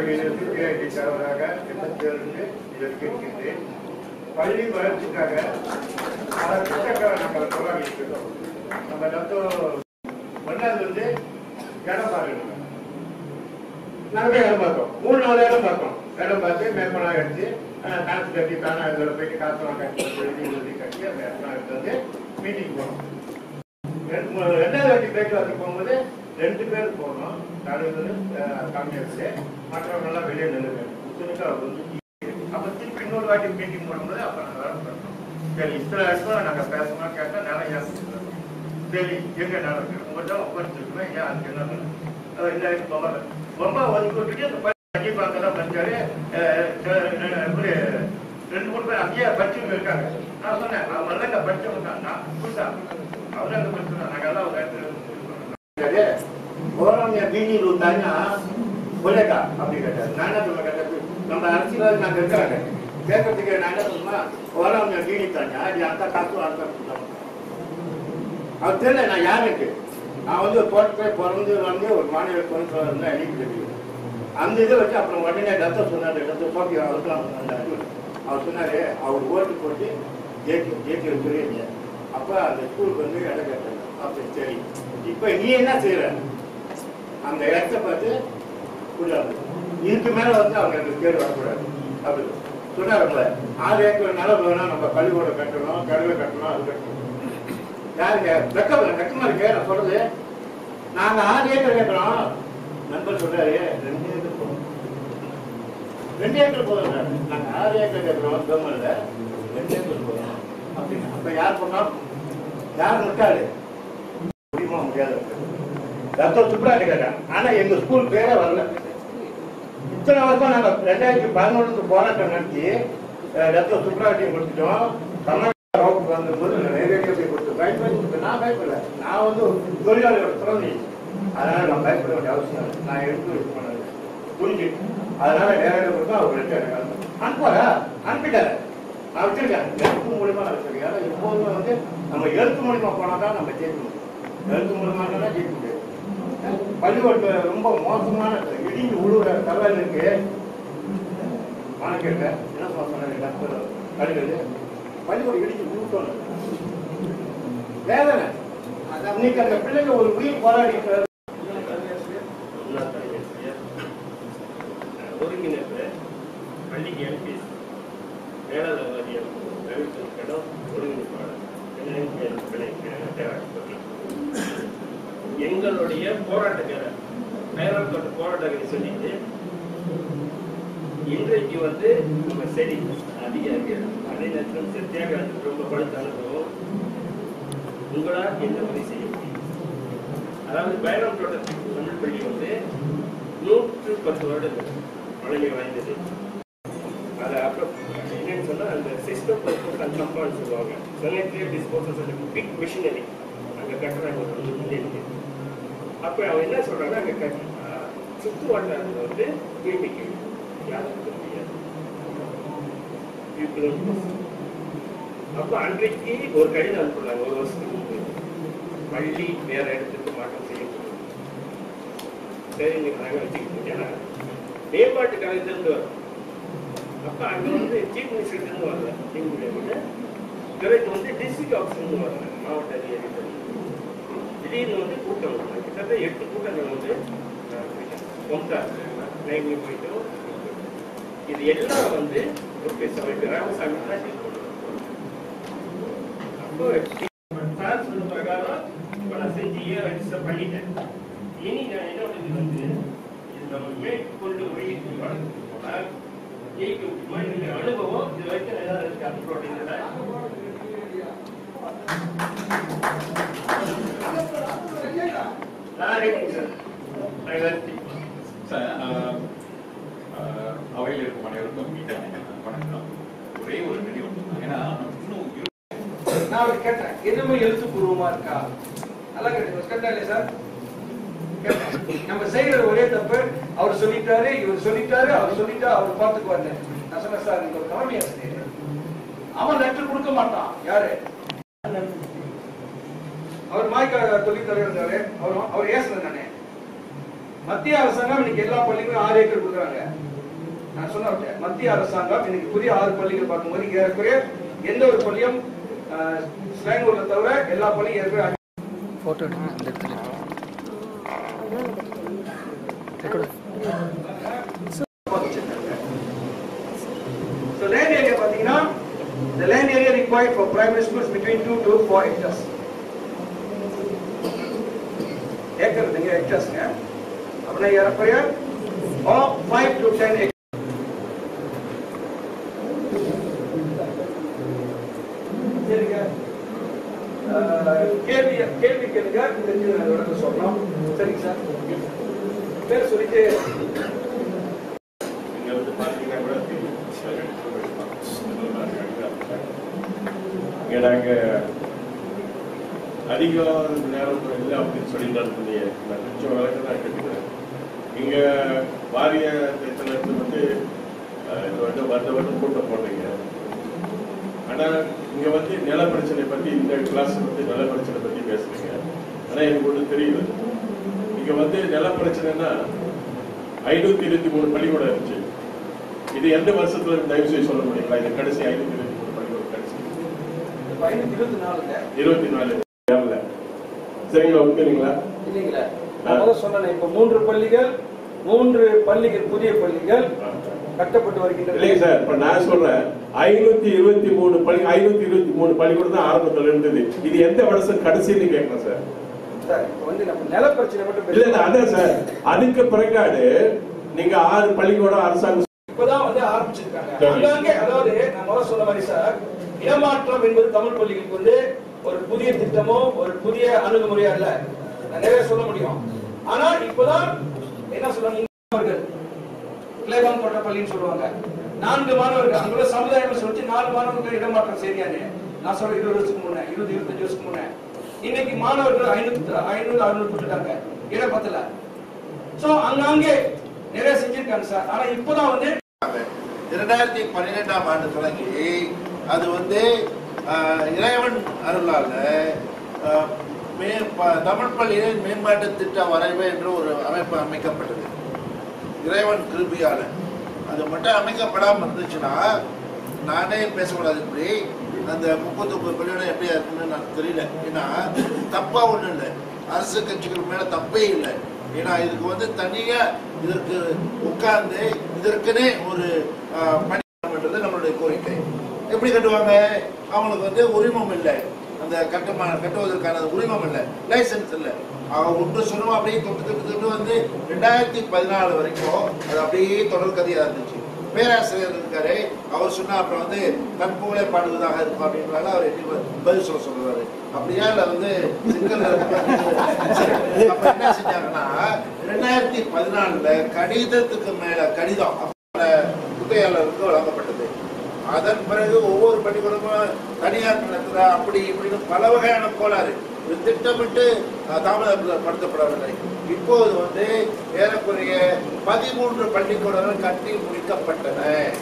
வகையில் சிபிஐடி தரவராக எண்பத்தி ஏழு இதற்கு இருக்கின்றது பள்ளி வளர்ச்சிக்காக பல திட்டங்களை நாங்கள் போராடிட்டு இருக்கோம் நம்ம டத்தோ ஒன்றாவது வந்து இடம் பாருங்க நாங்கள் போய் இடம் பார்த்தோம் மூணு நாலு இடம் பார்த்தோம் இடம் பார்த்து மேற்பலாம் எடுத்து அஹ், காசு கட்டி தானே இதில் போயிட்டு காசுலாம் கட்டி எழுதி எழுதி கட்டி அந்த இடத்துல எடுத்து வந்து மீட்டிங் போனோம் ரெண்டு மூணு- ரெண்டாவது வாட்டி பேச்சுவார்த்தை போகும்போது ரெண்டு பேர் போனோம் தலைவர் கம்மியாச்சு மற்றவங்க எல்லாம் வெளியே நின்று துணிக்கா வந்து அப்ப திருப்பி இன்னொரு வாட்டி மீட்டிங் பண்ணும்போது அப்ப நாங்க வர பண்ணோம் சரி இத்தனை வருஷம் நாங்க பேசணும் கேட்டா நிறைய சொல்றாங்க. சரி எங்க நடக்கு உங்கள்கிட்ட உட்காந்துருக்குமே ஏன் அதுக்கு என்ன பண்ணு? அஹ் இல்ல பொம்மை பொம்மை ஒதுக்கி விட்டுட்டு அந்த பள்ளி பார்க்கலாம் பஞ்சாரு இப்படி ரெண்டு மூணு பேர் அங்கேயே படிச்சவங்க இருக்காங்க நான் சொன்னேன் அவங்க எல்லாம் இங்க படிச்சவங்க தான் நான் புதுசா அவங்க அங்க படிச்சோம் நாங்க எல்லாம் ஒரு இடத்துல போராமையா பீனியில் ஊத்தாங்கன்னா ஒல்லேக்கா அப்படி கேட்டாரு நான் என்ன சொல்ல கேட்டது நம்ம அரசியல் நாங்க இருக்காங்க கேட்கறதுக்கு நான் என்ன சொல்லுமா போராமையா பீனி தாங்க அது அந்த காசு அந்த காசு அது தெரியல நான் யாருக்கு நான் வந்து தோட்டத்தை பிறந்து வந்து ஒரு மாநில துணை இருந்தால் எனக்கு தெரியும் அந்த இதை வச்சு அப்புறம் உடனே ரத்தம் சொன்னார் ரத்தம் சோக்கி அவருக்கும் வந்தாரு அவர் சொன்னாரு அவர் ஓட்டு போட்டு ஜேகே ஜேகே புரியல அப்ப அந்த ஸ்கூலுக்கு வந்து இடம் கேட்டாங்க அப்ப சரி இப்ப நீ என்ன செய்யற அந்த இடத்த பார்த்து கூடாது இதுக்கு மேல வந்து அவங்க அந்த பேர் வரக்கூடாது அப்படி சொன்னாருங்களே ஆறு ஏக்கர் நிலம் வேணா நம்ம பள்ளிக்கூடம் கட்டணும் கடலை கட்டணும் அது கட்டணும் யாருங்க வெக்கம் வெக்கமா இருக்கு நான் சொல்றது நாங்க ஆறு ஏக்கர் கேட்கிறோம் நண்பர் சொல்றாரு ரெண்டு ஏக்கர் போதும் ரெண்டு ஏக்கர் போதும் நாங்க ஆறு ஏக்கர் கேட்கிறோம் கவர்மெண்ட்ல ரெண்டு ஏக்கர் போதும் அப்படின்னு அப்ப யார் பண்ணோம் யார் முட்டாளு முடியுமா முடியாது ரத்தம் சுப்ராட்டி கேட்டேன் ஆனா எங்க ஸ்கூல் பேரே வரல இத்தனை வருஷம் நாங்க ரெண்டாயிரத்தி பதினொன்று போராட்டம் நடத்தி அஹ், ரத்தம் சுப்ராட்டியை கொடுத்துட்டோம் தமிழ்நாடு வகுப்பு வந்தபோது நிறைய போய் கொடுத்து பயன்படுத்தி கொடுத்தேன். நான் பயப்படல நான் வந்து ஒரு தொழிலாளியோட துறவி அதனால நான் பயப்பட வேண்டிய அவசியம் இல்லை நான் எடுத்து இது பண்ணது புரிஞ்சுட்டு அதனால நேரடியாக கொடுத்தா அவர் ரெண்டு எனக்கு அனுப்பு. அனுப்புவாரா அனுப்பிட்டாரு நான் வச்சிருக்கேன் எழுத்து மூலியமா நான் வச்சிருக்கேன் ஏன்னா எப்போதுமே வந்து நம்ம எழுத்து மூலியமா போனா தான் நம்ம ஜெயிக்க முடியும் எழுத்து மூலியமா தான் ஜெயிக்க முடியும் பள்ளிக்கூடத்துல ரொம்ப மோசமான இடிஞ்சு உழுவுற தகவல் இருக்கு மாணக்கேட்ட என்ன சொல்ல சொன்னாரு டாக்டர் கடிதது பள்ளிக்கூடம் இடிஞ்சு உழுத்தோம் வேதனை இன்னைக்கு அந்த பிள்ளைங்க ஒரு உயிர் போராடி ஒருங்கிணைப்பு பள்ளிக்கு எம்பிஎஸ் மேலாளர் வாரியம் ரவிச்சந்திர கடம் ஒருங்கிணைப்பாளர் NNPL தேவாட்சி எங்களுடைய போராட்டக்கார மேலாளர் போராட்டக்காரை சொல்லிட்டு இன்றைக்கு வந்து நம்ம சரி அதிகாரிகள் அதே நேரத்தில் சத்தியாகிரகத்துக்கு ரொம்ப படுத்த அனுபவம் உங்களால் என்ன உதவி செய்ய முடியும் அதாவது பயணம் தோட்டத்துக்கு தமிழ் பள்ளி வந்து நூற்று பத்து வருடங்கள் பழமை வாய்ந்தது அது அப்புறம் என்னன்னு சொன்னா அந்த சிஸ்டம் அண்ட் கம்பான்னு சொல்லுவாங்க செலக்டிவ் டிஸ்போசல் பிக் மிஷினரி அங்கே கட்டுறாங்க ஒரு ரெண்டு மில்லியனுக்கு அப்போ அவன் என்ன சொல்றாங்க அங்கே கட்டி சுத்து வட்டாரத்தில் வந்து தூய்மைக்கு யாரும் இருக்க முடியாது People don't know. அப்போ அன்றைக்கு ஒரு கடிதம் அனுப்புறாங்க ஒரு வருஷத்துக்கு முன்பு பள்ளி வேற இடத்துக்கு மாற்றம் செய்யப்படும் சரி நீங்க நாங்க வச்சுக்கிட்டோம் ஏன்னா மேம்பாட்டு கழகத்திலிருந்து வரும் அப்ப அங்க வந்து சீஃப் மினிஸ்டர் இருந்து வரல எங்களுடைய விட பிறகு வந்து டிஸ்ட்ரிக்ட் ஆஃபீஸ்ல வரல மாவட்ட அதிகாரி திடீர்னு வந்து கூட்டம் வந்தாங்க. கிட்டத்தட்ட எட்டு கூட்டங்கள் வந்து கொண்டார் நைட்லி போயிட்டோம் இது எல்லாம் வந்து ஓகே சாமி ராமசாமி தான் டீல் பண்ணுவோம் அப்போ சார் சொன்ன பிரகாரம் இப்போ நான் செஞ்சு ஏன் ரெஜிஸ்டர் பண்ணிட்டேன் இனி நான் என்ன பண்ணுறது வந்து இது நம்ம மேற்கொண்டு போய் வளர்த்து போனால் ஜெயிக்க முடியுமா என்னுடைய அனுபவம் இது வரைக்கும் ஏதாவது இருக்கு அப்படின்றத நான் ரெடி சார் நான் வெற்றி சார், ஆஹ், ஆஹ், அவையில் இருக்கும் அனைவருக்கும் மீண்டும் வணக்கம் ஒரே ஒரு நினைவு ஏன்னா இன்னும் இரு- நான் அவர் கேட்டேன் எதுவுமே எழுத்துப்பூர்வமா இருக்கா நல்லா கேட்டேன் கேட்டா இல்லையா சார் கேட்டேன். நம்ம செய்யற ஒரே தப்பு அவர் சொல்லிட்டாரு இவர் சொல்லிட்டாரு அவர் சொல்லிட்டா அவர் பார்த்துக்குவாரு நான் சொன்னேன் சார் நீங்க ஒரு தலைமை ஆசிரியர் அவன் லெட்டர் கொடுக்க மாட்டான் யாரு அவர் மாய்க்கா சொல்லி தருகிறாரு அவர் அவர் ஏசுனது நானே மத்திய அரசாங்கம் இன்னைக்கு எல்லா பள்ளிகளும் ஆறு ஏக்கர் கொடுக்குறாங்க நான் சொன்ன மத்திய அரசாங்கம் இன்னைக்கு புதிய ஆறு பள்ளிகள் பார்க்கும்போது இங்க ஏறக்குறைய எந்த ஒரு பள்ளியும் ஸ்லாங்கூர்ல தவிர எல்லா பள்ளியும் ஏற்கனவே ஃபோட்டோ எடுங்க அந்த இடத்துல ரெக்கார்டு So land area பாத்தீங்கன்னா the land area required for primary schools between 2 to 4 hectares. Acre நீங்க ஹெக்டர்ஸ்ங்க அப்படின்னா ஏறக்குறைய or 5 to 10 acres. சரிங்க அஹ், கேள்வி கேள்வி கேளுங்க தெரிஞ்சு நான் விளக்கம் சொல்லணும் சரிங்க சார் பேர் சொல்லிட்டு இங்க வந்து பார்த்தீங்கன்னா கூட தெரியும். இங்க நாங்க அதிகம் நேரம் இல்லை அப்படின்னு சொல்லியிருந்தாரு இல்லையே நான் கொஞ்சம் விளக்கம் தான் கேட்டுக்கிறேன் இங்க வாரிய இருந்து வந்து அஹ், இந்த வருடம் வருட வருடம் கூட்டம் போடுறீங்க ஆனா இங்க வந்து நில பிரச்சனை பத்தி இந்த கிளாஸ் வந்து நில பிரச்சனை பத்தி பேசுறீங்க ஆனா எனக்கு ஒண்ணு தெரியுது இங்க வந்து நில பிரச்சனைனா ஐநூத்தி இருபத்தி மூணு பள்ளிக்கூடம் இருந்துச்சு இது எந்த வருஷத்துல தயவு செய்து சொல்ல முடியுங்களா இது கடைசி ஐநூத்தி இருபத்தி மூணு பள்ளிக்கூடம் கடைசி ஐநூத்தி இருபத்தி நாலுங்க இருபத்தி நாலு ஏழுல சரிங்களா ஓகேங்களா இல்லைங்களா நான் முதல்ல சொன்னேன் இப்ப மூன்று பள்ளிகள் மூன்று பள்ளிகள் புதிய பள்ளிகள் கட்டப்பட்டு வருகின்றன இல்லைங்க சார் இப்ப நான் சொல்றேன் ஐநூத்தி இருபத்தி மூணு பள்ளி ஐநூத்தி இருபத்தி மூணு பள்ளிக்கூடம் தான் ஆரம்பத்துல இருந்தது இது எந்த வருஷம் கடைசின்னு கேட்கணும் சார் சார் இப்ப வந்து நம்ம நில பிரச்சனை மட்டும் இல்ல இல்ல பேசுறோம். அதான் சார் அதுக்கு பிறகாடு நீங்க ஆறு பள்ளிக்கூடம் அரசாங்கம் இப்பதான் வந்து ஆரம்பிச்சிருக்காங்க சரி. அங்கங்கே அதாவது நான் முதல்ல சொன்ன மாதிரி சார் இடமாற்றம் என்பது தமிழ் பள்ளிகளுக்கு வந்து ஒரு புதிய திட்டமோ ஒரு புதிய அணுகுமுறையோ அல்ல நான் நிறைய சொல்ல முடியும் ஆனா இப்பதான் என்ன சொல்றாங்க மாணவர்கள் கிளேகாம் போட்ட பள்ளின்னு சொல்லுவாங்க நான்கு மாணவர்கள் அங்குள்ள சமுதாயம் சொல்லிச்சு நாலு மாணவர்கள் இடமாற்றம் சரியானே நான் சொல்ற இருபது வருஷத்துக்கு முன்ன இருபது இருபத்தஞ்சு வருஷத்துக்கு முன்ன இன்னைக்கு மாணவர்கள் ஐநூத்தி ஐநூறு அறுநூறு போட்டுட்டாங்க இடம் பத்தல சோ அங்கங்கே நிறைய செஞ்சிருக்காங்க சார் ஆனா இப்பதான் வந்து இரண்டாயிரத்தி பன்னிரெண்டாம் ஆண்டு தொடங்கி அது வந்து ஆஹ், இறைவன் அருளால ஆஹ், மே ப- தமிழ் பள்ளியில் மேம்பாட்டு திட்ட வரைவு என்று ஒரு அமைப்பு அமைக்கப்பட்டது இறைவன் கிருபியால அது மட்டும் அமைக்கப்படாமல் இருந்துச்சுன்னா நானே பேசக்கூடாது இப்படி அந்த முப்பத்தொன்பது பள்ளியோட எப்படியா இருக்குன்னு எனக்கு தெரியல ஏன்னா தப்பா ஒண்ணும் இல்லை அரசு கட்சிகள் மேல தப்பே இல்லை ஏன்னா இதுக்கு வந்து தனியா இதற்கு உட்கார்ந்து இதற்குனே ஒரு ஆஹ், பணி வேண்டும்ன்றது நம்மளுடைய கோரிக்கை எப்படி கட்டுவாங்க அவங்களுக்கு வந்து உரிமம் இல்லை அந்த கட்டுமா கட்டுவதற்கான உரிமம் இல்லை லைசன்ஸ் இல்லை அவங்க ஒன்று சொன்னோம் அப்படியே தொட்டு தொட்டு தொட்டு வந்து ரெண்டாயிரத்தி பதினாலு வரைக்கும் அது அப்படியே தொடர் கதையா இருந்துச்சு பேராசிரியர் இருக்காரு அவர் சொன்னா அப்புறம் வந்து தன் புகழை பாடுவதாக இருக்கும் அப்படின்றால அவர் எப்படி ப- பதில் சொல்ல சொல்றாரு அப்படியா இல்ல வந்து சிக்கல் இருக்கு? அப்ப என்ன செஞ்சாங்கன்னா ரெண்டாயிரத்தி பதினாலுல கடிதத்துக்கு மேல கடிதம் அப்ப குத்தையாளருக்கு வழங்கப்பட்டது அதன் பிறகு ஒவ்வொரு பள்ளிக்கூடமும் தனியார் நடத்துற அப்படி இப்படின்னு பல வகையான கோளாறு இது திட்டமிட்டு அஹ், தாமதப்படுத்தப்படவில்லை இப்போது வந்து ஏறக்குறைய பதிமூன்று பள்ளிக்கூடங்கள் கட்டி முடிக்கப்பட்டன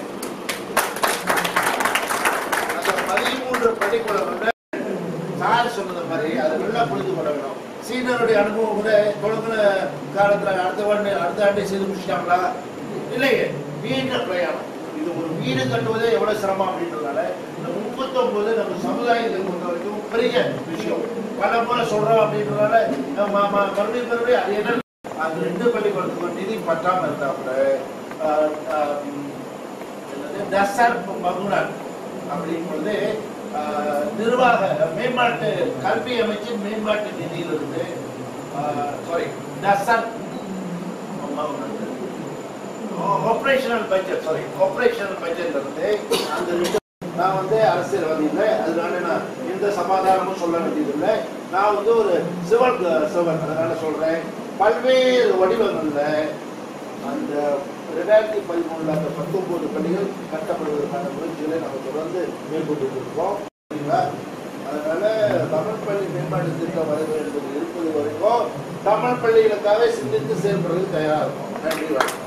அந்த பதிமூன்று பள்ளிக்கூடங்கள் சார் சொன்னது மாதிரி அதை நல்லா புரிந்து கொள்ள வேணும் சீனருடைய அனுபவம் கூட தொடங்கின காலத்துல அடுத்த ஆண்டு அடுத்த ஆண்டே செய்து முடிச்சிட்டாங்களா இல்லையே நீண்ட பிரயாணம் இது ஒரு வீடு கட்டுவதே எவ்வளவு சிரமம் அப்படின்றதால இந்த முப்பத்தொன்பது நம்ம சமுதாயத்தை பொறுத்த வரைக்கும் பெரிய விஷயம் பல முறை சொல்றோம் அப்படின்றதால நம்ம ம- மறுபடியும் மறுபடியும் அது என்ன அந்த ரெண்டு பள்ளிக்கூடத்துக்கு நிதி பற்றாம இருந்தா கூட ஆஹ், ஆஹ், என்னது டசார் மகுனார் அப்படிங்கிறது ஆஹ், நிர்வாக மேம்பாட்டு கல்வி அமைச்சின் மேம்பாட்டு நிதியிலிருந்து சாரி டசார் ஆபரேஷனல் பட்ஜெட் சாரி ஆபரேஷனல் பட்ஜெட்ல இருந்து அந்த ரெண்டு நான் வந்து அரசியல்வாதி இல்லை அதனால நான் எந்த சமாதானமும் சொல்ல வேண்டியதில்லை நான் வந்து ஒரு சிவல் சிவன் அதனால சொல்றேன் பல்வேறு வடிவங்கள்ல அந்த ரெண்டாயிரத்தி பதிமூணுல அந்த பத்தொன்பது பள்ளிகள் கட்டப்படுவதற்கான முயற்சிகளை நம்ம தொடர்ந்து மேற்கொண்டு இருக்கோம் சரிங்களா அதனால தமிழ் பள்ளி மேம்பாட்டு திட்டம் வரைவு என்பது இருப்பது வரைக்கும் தமிழ் பள்ளிகளுக்காக சிந்தித்து செயல்படுறது தயாரா இருக்கும் நன்றி வணக்கம்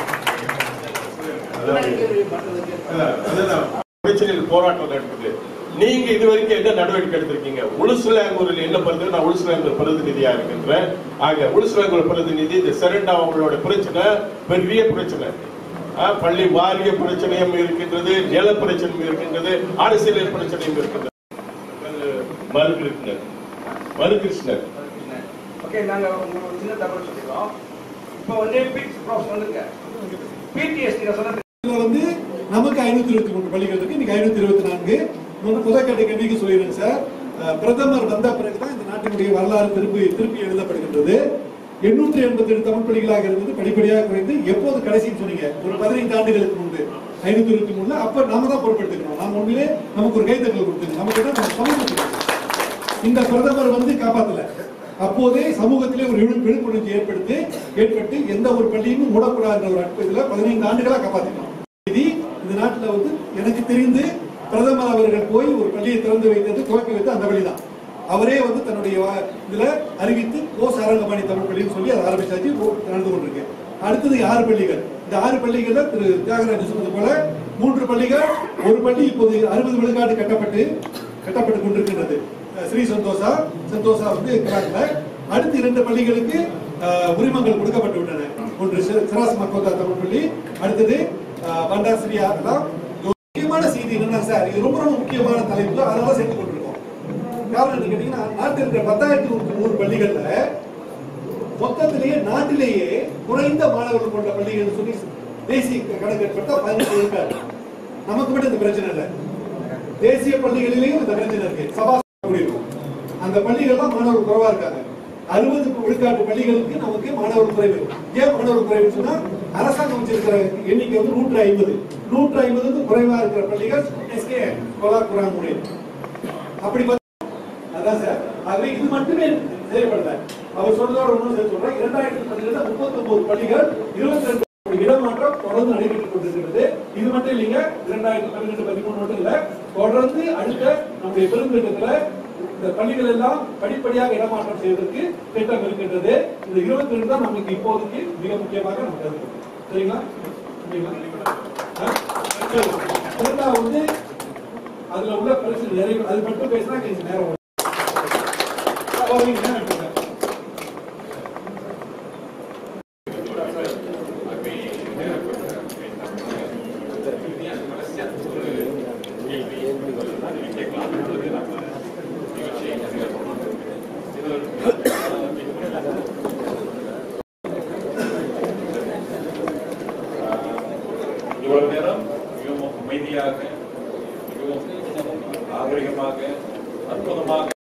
அதாவது கேள்வி மற்றதை கேட்பேன். இல்ல, அதுதான் பிரச்சனைகள் போராட்டம் நடக்குது நீங்க இது வரைக்கும் என்ன நடவடிக்கை எடுத்திருக்கீங்க உளுசுலாங்கூரில் என்ன பண்ணுறது நான் உளுசுலாங்கூர் பிரதிநிதியா இருக்கின்றேன் ஆக உளுசுலாங்கூர் பிரதிநிதி இந்த சரண்டா அவங்களோட பிரச்சனை பெரிய பிரச்சனை ஆ, பள்ளி வாரிய பிரச்சனையும் இருக்கின்றது நில பிரச்சனையும் இருக்கின்றது அரசியல் பிரச்சனையும் இருக்கின்றது மறுகிருஷ்ணர் மறுகிருஷ்ணர் ஓகே நாங்க உங்களுக்கு ஒரு சின்ன தகவல் சொல்லிடுறோம் இப்போ வந்து பிட்ஸ் ப்ராப்ஸ் வந்துருங்க பிடிஎஸ்டி நான் சொன்னது இதுல வந்து நமக்கு ஐநூத்தி இருபத்தி மூணு பள்ளிகள் இருக்கு இன்னைக்கு ஐநூத்தி இருபத்தி நான்கு முதற்கட்ட கேள்விக்கு சொல்லிடுறேன் சார் அஹ், பிரதமர் வந்த பிறகுதான் இந்த நாட்டினுடைய வரலாறு திருப்பி திருப்பி எழுதப்படுகின்றது எண்ணூற்றி எண்பத்தி ஏழு தமிழ் பள்ளிகளாக இருந்தது படிப்படியாக குறைந்து எப்போது கடைசின்னு சொன்னீங்க ஒரு பதினைந்து ஆண்டுகளுக்கு முன்பு ஐநூத்தி இருபத்தி மூணுல அப்ப நாம தான் பொறுப்பெடுத்துக்கணும் நாம் உண்மையிலே நமக்கு ஒரு கைத்தட்டல் கொடுத்துங்க நமக்கு என்ன நம்ம சமூகத்துக்கு இந்த பிரதமர் வந்து காப்பாத்தல அப்போதே சமூகத்திலே ஒரு விழி- விழிப்புணர்ச்சி ஏற்படுத்தி ஏற்பட்டு எந்த ஒரு பள்ளியும் மூடக்கூடாதுன்ற ஒரு அற்பு இதுல பதினைந்து ஆண்டுகளா காப்பாத்தினோம் இது இந்த நாட்டுல வந்து எனக்கு தெரிந்து பிரதமர் அவர்கள் போய் ஒரு பள்ளியை திறந்து வைத்தது துவக்கி வைத்து அந்த பள்ளி தான் அவரே வந்து தன்னுடைய வா- இதுல அறிவித்து கோ சாரங்கபாணி தமிழ் பள்ளின்னு சொல்லி அதை ஆரம்பிச்சாச்சு ஓ- நடந்து கொண்டிருக்கு அடுத்தது ஆறு பள்ளிகள் இந்த ஆறு பள்ளிகள்ல திரு தியாகராஜன் சொன்னது போல மூன்று பள்ளிகள் ஒரு பள்ளி இப்போது அறுபது விழுக்காடு கட்டப்பட்டு கட்டப்பட்டு கொண்டிருக்கின்றது அஹ் ஸ்ரீ சந்தோஷா சந்தோஷா வந்து கிராக்ல அடுத்து இரண்டு பள்ளிகளுக்கு அஹ், உரிமங்கள் கொடுக்கப்பட்டு விட்டன ஒன்று சி- சிராஸ் மக்கோதா தமிழ் பள்ளி அடுத்தது அஹ், பண்டார் ஸ்ரீ ஆகலாம் முக்கியமான செய்தி என்னன்னா சார் இது ரொம்ப ரொம்ப முக்கியமான தலைப்பு அதனால சேர்த்து கொண்டிருக்கோம் காரணம் என்ன கேட்டீங்கன்னா நாட்டில் இருக்கிற பத்தாயிரத்தி நூற்றி மூணு பள்ளிகள்ல மொத்தத்திலேயே நாட்டிலேயே குறைந்த மாணவர்கள் கொண்ட பள்ளிகள் சொல்லி தேசிய கணக்கெடுப்பா பதினெட்டு இருக்காரு நமக்கு மட்டும் இந்த பிரச்சனை இல்லை தேசிய பள்ளிகளிலேயும் இந்த பிரச்சனை இருக்கு சபா அப்படி இருக்கும் அந்த பள்ளிகள்லாம் மாணவர்கள் குறைவா இருக்காங்க அறுபது விழுக்காட்டு பள்ளிகளுக்கு நமக்கு மாணவர் குறைவு ஏன் மாணவர் குறைவு சொன்னா அரசாங்கம் வச்சிருக்கிற எண்ணிக்கை வந்து நூற்று ஐம்பது நூற்று ஐம்பதுக்கு குறைவா இருக்கிற பள்ளிகள் எஸ்கே கொலா குராமுறை அப்படி பார்த்தா அதான் சார் ஆகவே இது மட்டுமே செயல்படல அவர் சொன்னதோட ஒன்றும் சேர்த்து சொல்றேன் இரண்டாயிரத்தி பதினேழு முப்பத்தி ஒன்பது பள்ளிகள் இருபத்தி ரெண்டு இடமாற்றம் தொடர்ந்து நடைபெற்றுக் கொண்டிருக்கிறது இது மட்டும் இல்லைங்க இரண்டாயிரத்தி பதினெட்டு பதிமூணு மட்டும் இல்ல தொடர்ந்து அடுத்த நம்முடைய பெருந்திட்டத்துல இந்த பள்ளிகள் எல்லாம் படிப்படியாக இடமாற்றம் செய்வதற்கு திட்டம் இருக்கின்றது இந்த இருபத்தி ரெண்டு தான் நமக்கு இப்போதைக்கு மிக முக்கியமாக நமக்கு இருக்கு சரிங்களா சரிங்களா? ஆ? சரி. இரண்டாவது வந்து அதுல உள்ள பிரச்சனை நிறைய அது மட்டும் பேசினா கொஞ்சம் நேரம் வரும். அப்ப நீங்க நேரம் எடுத்துக்கங்க. இவ்வளவு நேரம் மிகவும் அமைதியாக மிகவும் நாகரிகமாக அற்புதமாக